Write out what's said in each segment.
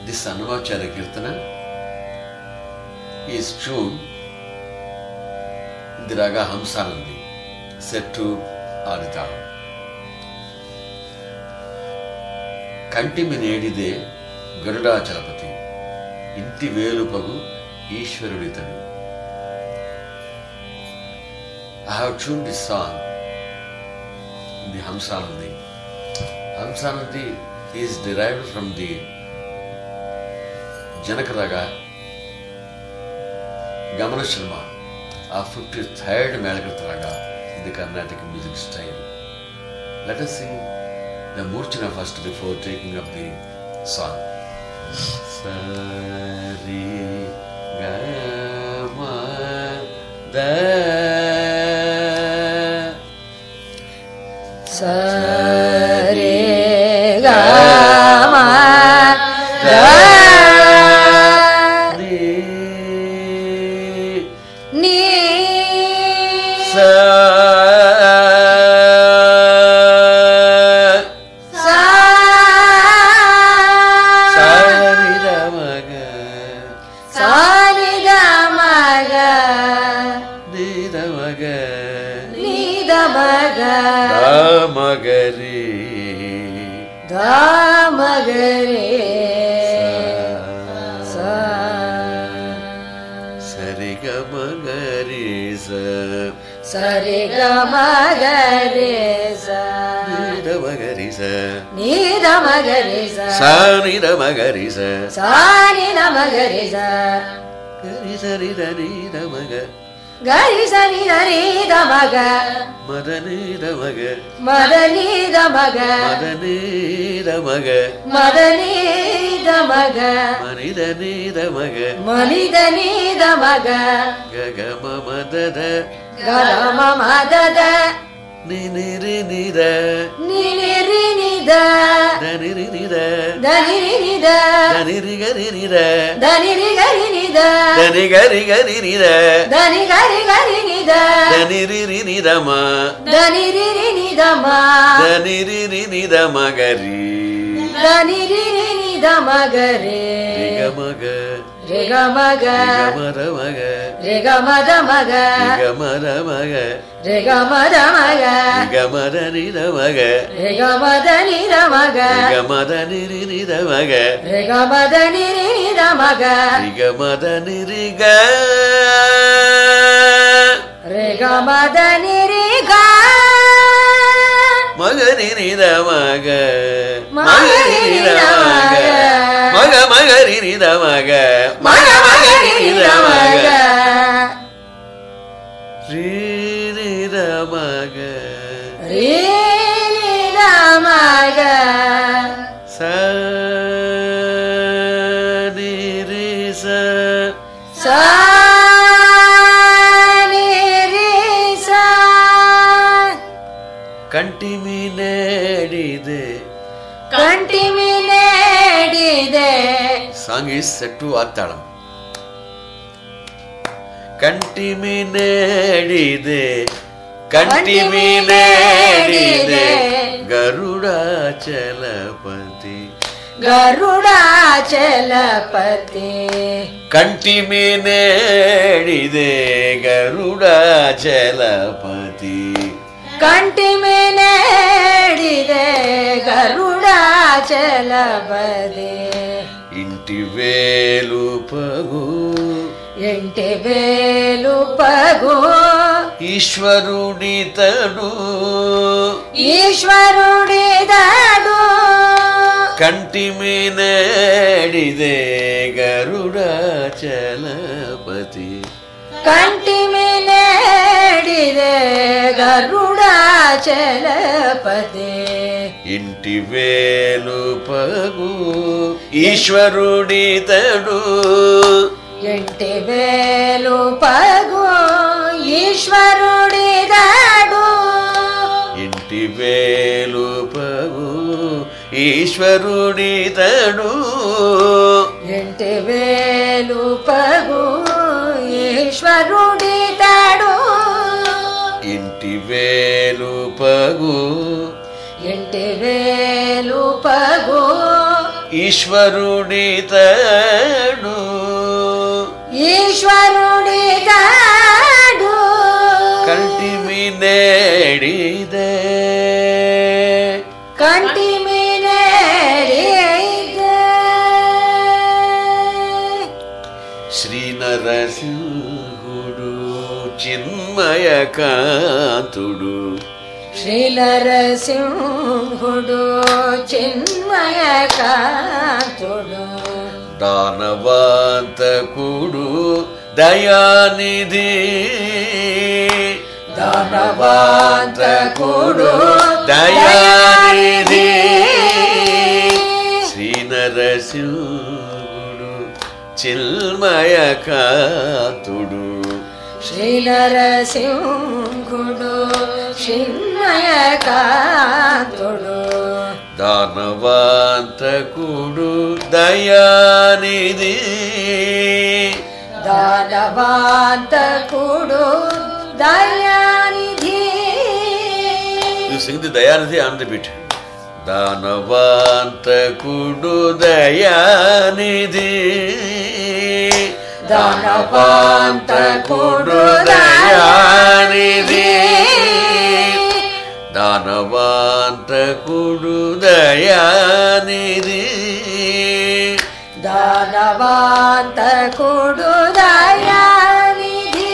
This Annamacharya kirtana is tune the raga Hamsanandi set to Aditalam కంటిమి నేడిదే గరుడాచలపతి ఇంటి వేలుపగు ఈశ్వరుడితడు I have tuned this song in the Hamsanandi. Hamsanandi is derived from the Janakaraga Gamana Sharma, a 53rd Melakrit Raga in the Carnatic music style. Let us sing the Murchana first before taking up the song. Sari Gama Da సరే గమ నీ సా సాని గమగ నీద మగ మగరి ధామగరే సా సరిగ మగరి సరి గమగరే సా మగరి నీద మగరే సా సానిద మగరి సాని నమగరే సా గరి సరి నీద మగ గరి సని హరి దమగ మదనీద మగ మదని దమగ మదనీద మగ మదని దమగ మనిద నీద మగ మనిదని దమగ గగమ మదద గరమ మదద నినిరి నిద నినిరి నిద దనిరి నిద ధనిరి నిద దనిరి గరి నిద ధనిరి గరి నిద దని గరి గరి నిద ధని గరి గరి నిద దనిరి రి నిదమ ధనిరి రి నిదమ దనిరి రి నిద మగరి ధనిరి రి నిద మగరే రిగ మగ రిగ మగ రిగ మర మగ రిగ మద మగ రిగ మర మగ రిగ మద మగ రిగ మద నిద మగ రిగ మద నిర మగ రిగ మద నిరి నిద మగ రిగ మద నిరి నిద మగ రిగ మద నిరిగ రిగ మద నిరి గ మగ నిద మగ మగ మగ నిద మగ మగ మగ నిద మగ మగ మగ నిద మగ రీ నిద మగ రి నిద మగ స ని రి స సా నిరి సా కంటి నేడిದೆ కంటి మినేడిదే సాంగ్ ఈస్ సెట్ టు ఆత్తాళం కంటి నేడిದೆ కంటి నేడిದೆ గరుడాచలపతి గరుడాచలపతి కంటి నేడిದೆ గరుడాచలపతి కంటి మినేడిదే గరుడాచలపతి ఇంటి వేలు పగు ఎంటి వేలు పగు ఈశ్వరుడితడు ఈశ్వరుడిదడు కంటి నేడిదే గరుడాచలపతి కంటి మినేడిదే గరుడాచలపతి ఇంటి వేలు పగు ఈశ్వరుడితడు ఎంటి వేలు పగు ఈశ్వరుడిదడు ఇంటి వేలు పగు ఈశ్వరుడితడు ఎంటి వేలు పగు ఈశ్వరుడిదడు ఇంటి వేలు పగు ఎంటి వేలు పగు ఈశ్వరుడితడు ఈశ్వరుడి తాడు కంటిమి నేడిదే కంటి శ్రీ నరసింహుడు చిన్మయ కాంతుడు శ్రీనరసింహుడు చిన్మయ కాంతుడు దానవాంతకుడు దయానిధి దానవాంతకుడు దయానిధి శ్రీ నరసింహుడు చిన్మయ కాంతుడు శ్రీనరసింహుడు చిన్మయ కాంతుడు దానవాంతకుడు దయానిధి దానవాంతకుడు దయానిధి You sing the Dayanidhi on the beat. దానవాంతకుడు దయానిధి దానవాంతకుడు దయానిధి దానవాంతకుడు దయానిధి దానవాంతకుడు దయానిధి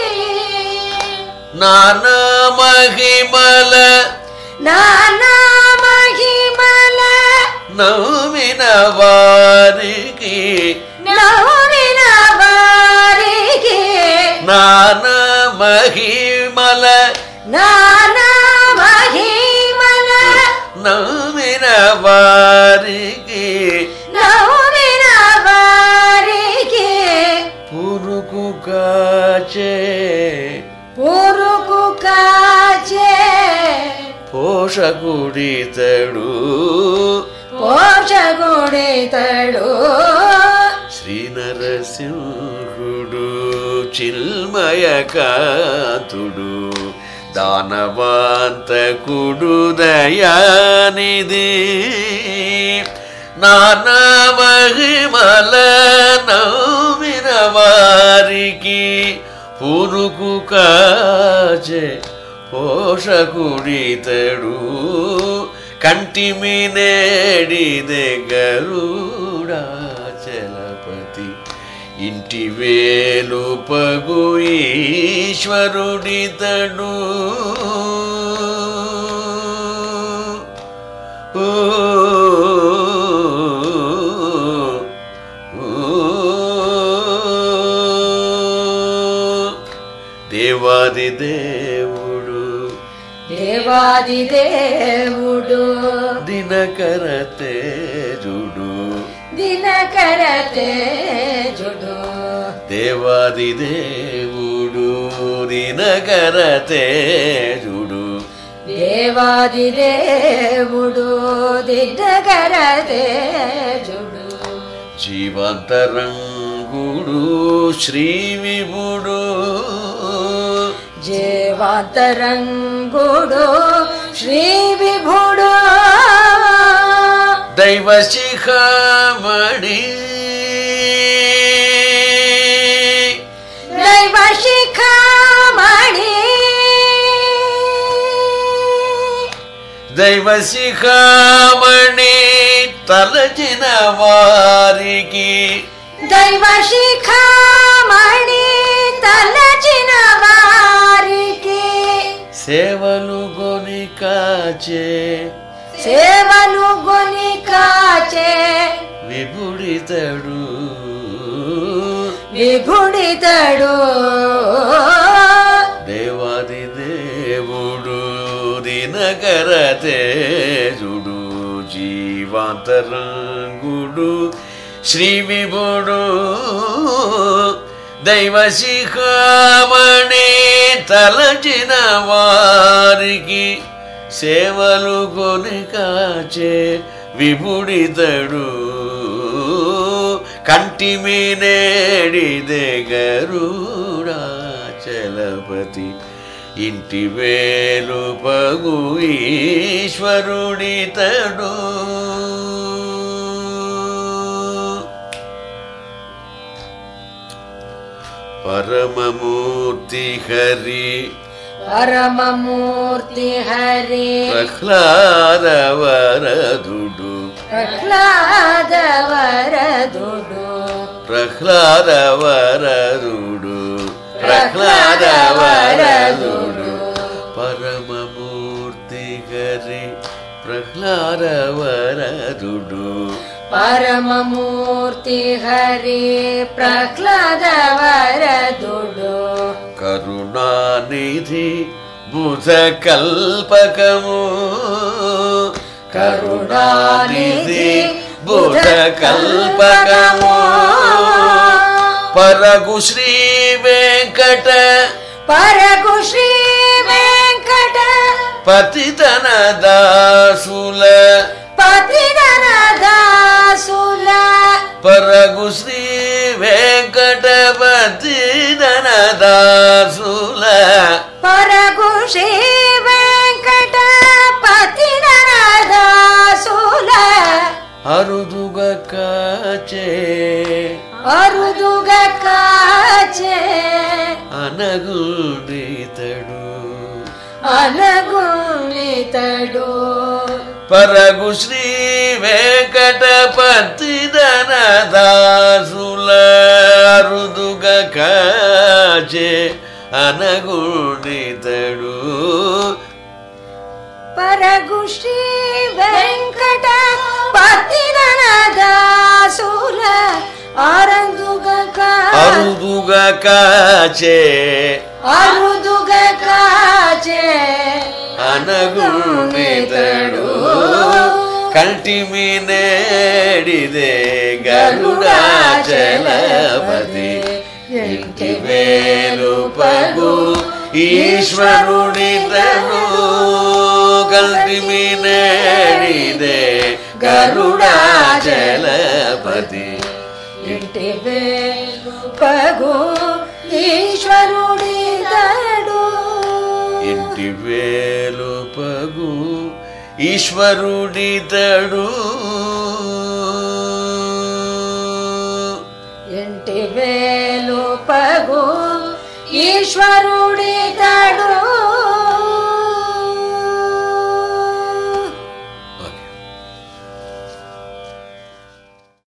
నానా మహిమల నానా మహిమల నవమిన వారికి నవ్విన వారికి నానా మహిమల నానా మహిమల నవమిన వారికి నవ్విన వారికి పురుకు కాచే పురుగు కాచే పోషకుడితడు పోషగుడితడు శ్రీ నరసింహుడు చిల్మయ కాంతుడు దానవాంతకుడు దయానిధి నానా మహిమల నవ్విన వారికి పురుకు కాచే పోషకుడితడు కంటిమి నేడి దగ్గరుడా చలపతి ఇంటి వేలు పగు ఈశ్వరుడితడు ఓ, ఓ, దేవాది దేవుడు దేవాది దేవుడు దినకర తేజుడు దినకర తేజుడు దేవాది దేవుడు దినకర తేజుడు దేవాది దేవుడు దినకర తేజుడు జీవంతరంగుడు శ్రీ విభుడు జీవాంతరంగుడు శ్రీ విభుడు దైవ శిఖమణి దైవ శిఖామణి దైవ శిఖమణి తలచిన వారికి దైవ శిఖామణి తలచిన వారికి సేవలు గొని కాచే సేవలు గొని కాచే విభుడితడు విభుడితడు దేవాది దేవుడు దినకర తేజుడు జీవాంతరంగుడు శ్రీ విభుడు దైవ శిఖామణి తలచిన వారికి సేవలు కొని కాచే విభుడితడు కంటిమి నేడి దగ్గరుడా చలపతి ఇంటి వేలు పగు ఈశ్వరుడితడు పరమమూర్తి హరి పరమమూర్తి హరి ప్రహ్లాద వరదుడు ప్రహ్లాద వరదుడు ప్రహ్లాద వరదుడు ప్రహ్లాద వరదుడు పరమమూర్తి హరి ప్రహ్లాద వరదుడు పరమమూర్తి హరి ప్రహ్లాద వరదుడు కరుణానిధి బుధ కల్పకము కరుణానిధి బుధ కల్పకము పరగు శ్రీ వెంకట పరగు శ్రీ వెంకట పతితన దాసుల పతిగణ దాసుల పరగు శ్రీ వెంకట పతితన దాసుల పరగు శ్రీ వెంకట పతిగణ దాసుల అరుదుగ కాచే అరుదుగ కాచే అనగుడితడు అనగుణితడు పరగు శ్రీ వెంకటపతిదన దాసుల అరుదుగ కాచే అనగుడితడు పరగు శ్రీ వెంకట పతిగణ దాసుల అరందుగ కా- అరుదుగ కాచే అరుదుగ కాచే అనగుణితడు కంటిమి నేడిదే గరుడాచలపతి ఇంటి వేలు పగు ఈశ్వరుడితడు కంటిమి నేడిదే గరుడాచలపతి ఇంటి వేలు పగు ఈశ్వరుడి తడు ఇంటి వేలు పగు ఈశ్వరుడితడు ఇంటి వేలు పగు ఈశ్వరుడి తడు